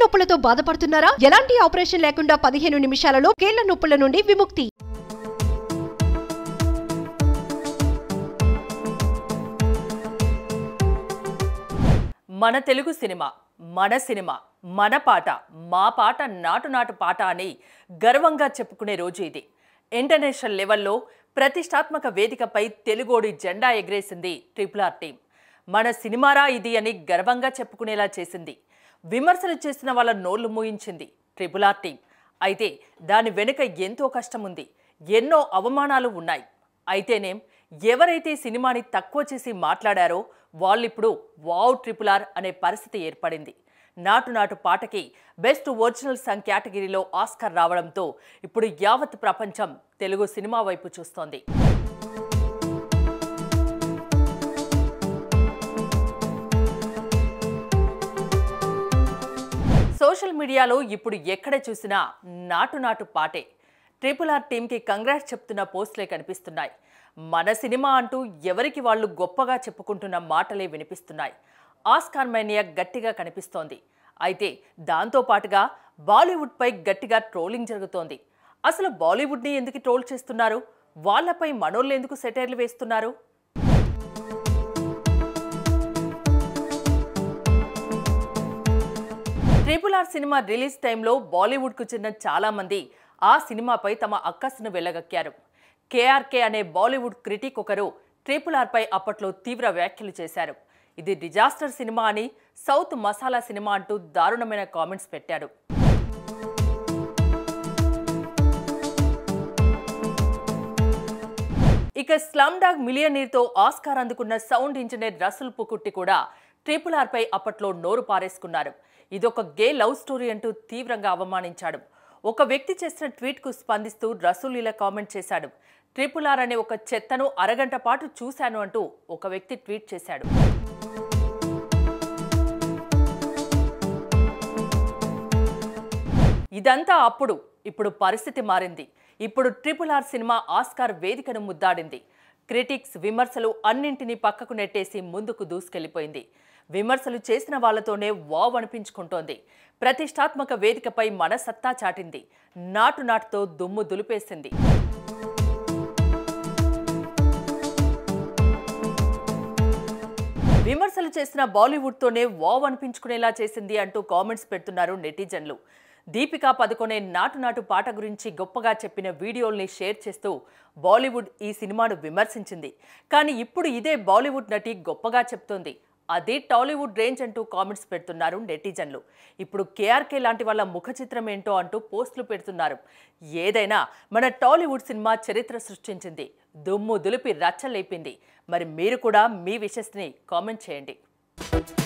నొప్పులతో బాధపడుతున్నారా ఎలాంటి ఆపరేషన్ లేకుండా పదిహేను నిమిషాలలో కీళ్ల నొప్పుల నుండి విముక్తి మన తెలుగు సినిమా మన సినిమా మన పాట మా పాట నాటు నాటు పాట అని గర్వంగా చెప్పుకునే రోజు ఇది ఇంటర్నేషనల్ లెవెల్లో ప్రతిష్టాత్మక వేదికపై తెలుగోడి జెండా ఎగరేసింది ట్రిపుల్ ఆర్ టీం మన సినిమారా ఇది అని గర్వంగా చెప్పుకునేలా చేసింది విమర్శలు చేసిన వాళ్ళ నోళ్లు మూయించింది ట్రిపుల్ ఆర్ టీం అయితే దాని వెనుక ఎంతో కష్టం ఉంది ఎన్నో అవమానాలు ఉన్నాయి అయితేనేం ఎవరైతే సినిమాని తక్కువ చేసి మాట్లాడారో వాళ్ళిప్పుడు వావ్ ట్రిపుల్ ఆర్ అనే పరిస్థితి ఏర్పడింది నాటు నాటు పాటకి బెస్ట్ ఒరిజినల్ సాంగ్ కేటగిరీలో ఆస్కార్ రావడంతో ఇప్పుడు యావత్ ప్రపంచం తెలుగు సినిమా వైపు చూస్తోంది సోషల్ మీడియాలో ఇప్పుడు ఎక్కడ చూసినా నాటు నాటు పాటే ట్రిపుల్ ఆర్ టీంకి కంగ్రాట్స్ చెప్తున్న పోస్టులే కనిపిస్తున్నాయి మన సినిమా అంటూ ఎవరికి వాళ్ళు గొప్పగా చెప్పుకుంటున్న మాటలే వినిపిస్తున్నాయి ఆస్కార్ మేనియా గట్టిగా కనిపిస్తోంది అయితే దాంతో పాటుగా బాలీవుడ్పై గట్టిగా ట్రోలింగ్ జరుగుతోంది అసలు బాలీవుడ్ని ఎందుకు ట్రోల్ చేస్తున్నారు వాళ్ళపై మనోళ్ళు ఎందుకు సెటైర్లు వేస్తున్నారు ట్రిపుల్ ఆర్ సినిమా రిలీజ్ టైంలో బాలీవుడ్కు చెందిన చాలా మంది ఆ సినిమాపై తమ అక్కసును వెళ్ళగక్కారు కేఆర్కే అనే బాలీవుడ్ క్రిటిక్ ఒకరు ట్రిపుల్ ఆర్పై అప్పట్లో తీవ్ర వ్యాఖ్యలు చేశారు ఇది డిజాస్టర్ సినిమా అని సౌత్ మసాలా సినిమా అంటూ దారుణమైన కామెంట్స్ పెట్టాడు ఇక స్లమ్ డాగ్ మిలియనీర్తో ఆస్కార్ అందుకున్న సౌండ్ ఇంజనీర్ రసూల్ పుకుట్టి కూడా ట్రిపుల్ ఆర్పై అప్పట్లో నోరు పారేసుకున్నారు ఇదొక గే లవ్ స్టోరీ అంటూ తీవ్రంగా అవమానించాడు ఒక వ్యక్తి చేసిన ట్వీట్కు స్పందిస్తూ రసూల్ ఇలా కామెంట్ చేశాడు ట్రిపుల్ ఆర్ అనే ఒక చెత్తను అరగంట పాటు చూశాను అంటూ ఒక వ్యక్తి ట్వీట్ చేశాడు ఇదంతా అప్పుడు ఇప్పుడు పరిస్థితి మారింది ఇప్పుడు ట్రిపుల్ ఆర్ సినిమా ఆస్కార్ వేదికను ముద్దాడింది క్రిటిక్స్ విమర్శలు అన్నింటినీ పక్కకు నెట్టేసి ముందుకు దూసుకెళ్లిపోయింది విమర్శలు చేసిన వాళ్ళతోనే వావ్ అనిపించుకుంటోంది ప్రతిష్టాత్మక వేదికపై మన సత్తా చాటింది నాటు నాటుతో దుమ్ము దులిపేసింది విమర్శలు చేసిన బాలీవుడ్తోనే వావ్ అనిపించుకునేలా చేసింది అంటూ కామెంట్స్ పెడుతున్నారు నెటిజన్లు దీపికా పదుకొనే నాటు నాటు పాట గురించి గొప్పగా చెప్పిన వీడియోల్ని షేర్ చేస్తూ బాలీవుడ్ ఈ సినిమాను విమర్శించింది కానీ ఇప్పుడు ఇదే బాలీవుడ్ నటి గొప్పగా చెప్తోంది అదే టాలీవుడ్ రేంజ్ అంటూ కామెంట్స్ పెడుతున్నారు నెటిజన్లు ఇప్పుడు కేఆర్కే లాంటి వాళ్ళ ముఖ చిత్రం ఏంటో అంటూ పోస్టులు పెడుతున్నారు ఏదైనా మన టాలీవుడ్ సినిమా చరిత్ర సృష్టించింది దుమ్ము దులిపి రచ్చలేపింది మరి మీరు కూడా మీ విషస్ని కామెంట్ చేయండి